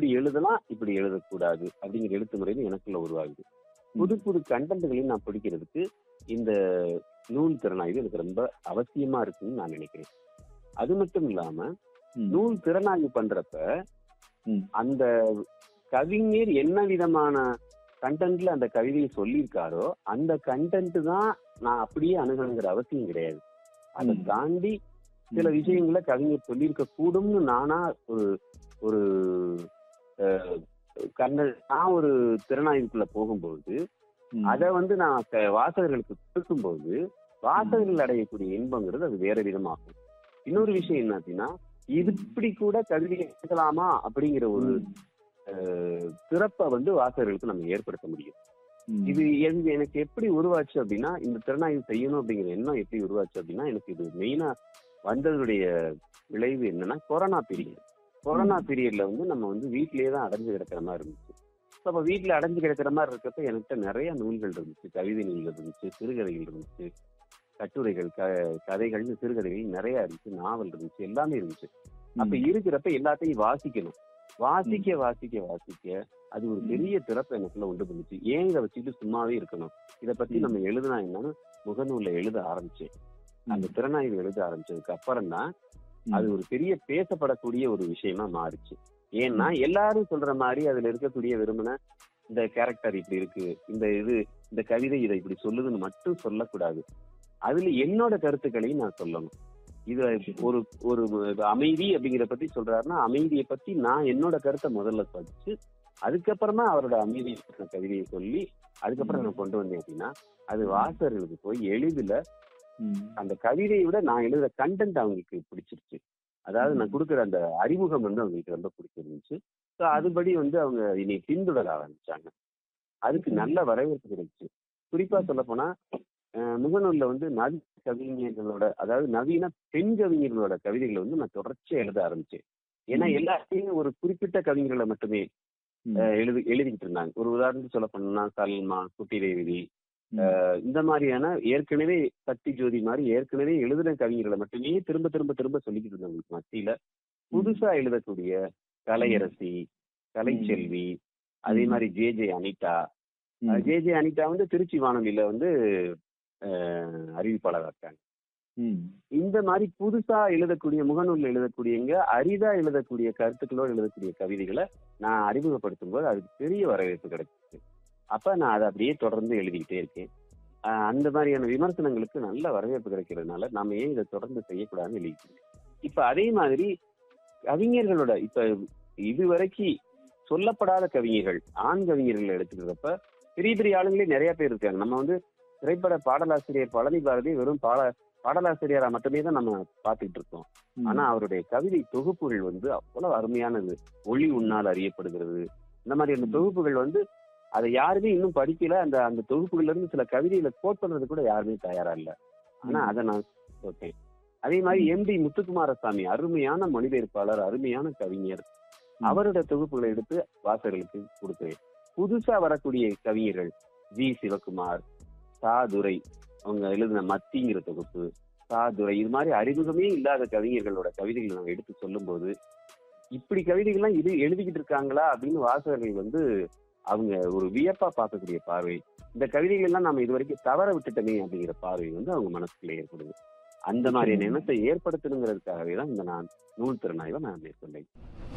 எழுதலாம் இப்படி எழுதக்கூடாது அப்படிங்கிற எழுத்து முறையில் எனக்குள்ள உருவாகுது புது புது கண்டென்ட்களையும் நான் பிடிக்கிறதுக்கு இந்த நூல் திறனாய்வு எனக்கு ரொம்ப அவசியமா இருக்குன்னு நான் நினைக்கிறேன் அது மட்டும் இல்லாம ம். நூல் திறனாய்வு பண்றப்ப ம். அந்த கவிஞர் என்ன விதமான கண்டென்ட்ல அந்த கவிதையை சொல்லியிருக்காரோ அந்த கண்டென்ட் தான் நான் அப்படியே அணுகணுங்கிற அவசியம் கிடையாது அதை ம். தாண்டி சில ம். விஷயங்களை கவிஞர் சொல்லியிருக்க கூடும்னு நானா ஒரு ஒரு அஹ், கண்ண நான் ஒரு திறனாய்வுக்குள்ள போகும்போது ம். அதை வந்து நான் க- வாசகர்களுக்கு கொடுக்கும்போது வாசகர்கள் அடையக்கூடிய இன்பங்கிறது அது வேற விதமாகும் இன்னொரு விஷயம் என்ன அப்படின்னா இது இப்படி கூட கவிதை எழுதலாமா அப்படிங்கிற ஒரு ம். அஹ், திறப்பை வந்து வாசகர்களுக்கு நம்ம ஏற்படுத்த முடியும் ம். இது எங்க- எனக்கு எப்படி உருவாச்சு அப்படின்னா இந்த திறனாய்வு செய்யணும் அப்படிங்கிற எண்ணம் எப்படி உருவாச்சு அப்படின்னா எனக்கு இது மெயினா வந்ததுடைய விளைவு என்னன்னா கொரோனா பீரியட் கொரோனா பீரியட்ல வந்து நம்ம வந்து வீட்லயே தான் அடைஞ்சு கிடக்கிற மாதிரி இருந்துச்சு அப்ப வீட்டுல அடைஞ்சு கிடக்கிற மாதிரி இருக்கப்ப என்கிட்ட நிறைய நூல்கள் இருந்துச்சு கவிதை நூல்கள் இருந்துச்சு சிறுகதைகள் இருந்துச்சு கட்டுரைகள் க கதைகள்னு சிறுகதைகள் நிறைய இருந்துச்சு நாவல் இருந்துச்சு எல்லாமே இருந்துச்சு அப்ப இருக்கிறப்ப எல்லாத்தையும் வாசிக்கணும் வாசிக்க வாசிக்க வாசிக்க அது ஒரு பெரிய திறப்பை எனக்குள்ள உண்டு பண்ணுச்சு ஏன் இதை வச்சுட்டு சும்மாவே இருக்கணும் இத பத்தி ம். நம்ம எழுதுனா என்னன்னு முகநூல்ல எழுத ஆரம்பிச்சேன் அந்த திறனாய்வு எழுத ஆரம்பிச்சதுக்கு அப்புறம் தான் ம். அது ஒரு பெரிய பேசப்படக்கூடிய ஒரு விஷயமா மாறுச்சு ஏன்னா எல்லாரும் சொல்ற மாதிரி அதுல இருக்கக்கூடிய வெறுமன இந்த கேரக்டர் இப்படி இருக்கு இந்த இது இந்த கவிதை இதை இப்படி சொல்லுதுன்னு மட்டும் சொல்லக்கூடாது அதுல என்னோட கருத்துக்களையும் நான் சொல்லணும் இது ஒரு ஒரு அமைதி அப்படிங்கிற பத்தி சொல்றாருன்னா அமைதியை பத்தி நான் என்னோட கருத்தை முதல்ல படிச்சு அதுக்கப்புறமா அவரோட அமைதி பற்றின கவிதையை சொல்லி அதுக்கப்புறம் நான் கொண்டு வந்தேன் அப்படின்னா அது வாசகர்களுக்கு போய் எளிதில் ம். அந்த கவிதையை விட நான் எழுதுற கண்டென்ட் அவங்களுக்கு பிடிச்சிருச்சு அதாவது நான் கொடுக்குற அந்த அறிமுகம் வந்து அவங்களுக்கு ரொம்ப பிடிச்சிருந்துச்சு ஸோ அதுபடி வந்து அவங்க இனி பின்தொடர ஆரம்பிச்சாங்க அதுக்கு நல்ல வரவேற்பு கிடைச்சு குறிப்பா சொல்ல போனா அஹ், முகநூல்ல வந்து நவீன கவிஞர்களோட அதாவது நவீன பெண் கவிஞர்களோட கவிதைகளை வந்து நான் தொடர்ச்சியா எழுத ஆரம்பிச்சேன் ஏன்னா ம். எல்லாத்தையும் ஒரு குறிப்பிட்ட கவிஞர்களை மட்டுமே ம். அஹ், எழுதி எழுதிக்கிட்டு இருந்தாங்க ஒரு உதாரணத்துக்கு சொல்ல போனா சல்மா குட்டி தேவி ம். இந்த மாதிரியான ஏற்கனவே சக்தி ஜோதி மாதிரி ஏற்கனவே எழுதின கவிஞர்களை மட்டுமே திரும்ப திரும்ப திரும்ப சொல்லிக்கிட்டு இருந்தவங்களுக்கு மத்தியில புதுசா எழுதக்கூடிய கலையரசி கலைச்செல்வி அதே மாதிரி ஜே ஜே அனிதா ம். ஜே ஜே அனிதா வந்து திருச்சி வானொலியில வந்து அஹ், அறிவிப்பாளரா இருக்காங்க ம். இந்த மாதிரி புதுசா எழுதக்கூடிய முகநூல்ல எழுதக்கூடியவங்க அரிதா எழுதக்கூடிய கருத்துக்களோடு எழுதக்கூடிய கவிதைகளை நான் அறிமுகப்படுத்தும் போது அதுக்கு பெரிய வரவேற்பு கிடைச்சிச்சு அப்ப நான் அதை அப்படியே தொடர்ந்து எழுதிக்கிட்டே இருக்கேன் ஆஹ் அந்த மாதிரியான விமர்சனங்களுக்கு நல்ல வரவேற்பு கிடைக்கிறதுனால நாம ஏன் இதை தொடர்ந்து செய்யக்கூடாதுன்னு எழுதிட்டு இருக்கேன். இப்ப அதே மாதிரி கவிஞர்களோட இப்ப இதுவரைக்கும் சொல்லப்படாத கவிஞர்கள் ஆண் கவிஞர்கள் எடுத்துக்கிறப்ப பெரிய பெரிய ஆளுங்களே நிறைய பேர் இருக்காங்க நம்ம வந்து திரைப்பட பாடலாசிரியர் பழனி பாரதி வெறும் பாட பாடலாசிரியரா மட்டுமே தான் நம்ம பார்த்துட்டு இருக்கோம் ம். ஆனா அவருடைய கவிதை தொகுப்புகள் வந்து அவ்வளவு அருமையானது ஒளி உன்னால் அறியப்படுகிறது இந்த மாதிரி அந்த ம். தொகுப்புகள் வந்து அதை யாருமே இன்னும் படிக்கல அந்த அந்த தொகுப்புகள்ல இருந்து சில கவிதைகளை கோட் பண்றது கூட யாருமே தயாரா இல்ல ஆனா ம். அதை நான் போட்டேன் அதே மாதிரி எம் டி முத்துக்குமாரசாமி அருமையான மொழிபெயர்ப்பாளர் அருமையான கவிஞர் ம். அவரோட தொகுப்புகளை எடுத்து வாசகர்களுக்கு கொடுக்கிறேன் புதுசா வரக்கூடிய கவிஞர்கள் ஜி சிவகுமார் சா துரை அவங்க எழுதின மத்திங்கிற தொகுப்பு சா துரை இது மாதிரி அறிமுகமே இல்லாத கவிஞர்களோட கவிதைகளை நாங்க எடுத்து சொல்லும்போது இப்படி கவிதைகள்லாம் இது எழுதிக்கிட்டு இருக்காங்களா அப்படின்னு வாசகர்கள் வந்து அவங்க ஒரு வியப்பா பார்க்கக்கூடிய பார்வை இந்த கவிதைகள் எல்லாம் நம்ம இது வரைக்கும் தவற விட்டுட்டோமே அப்படிங்கிற பார்வை வந்து அவங்க மனசுக்குள்ள ஏற்படுது அந்த மாதிரியான எண்ணத்தை ஏற்படுத்தணுங்கிறதுக்காகவே தான் இந்த நான் நூல் திறனாய்வை நான் மேற்கொண்டேன்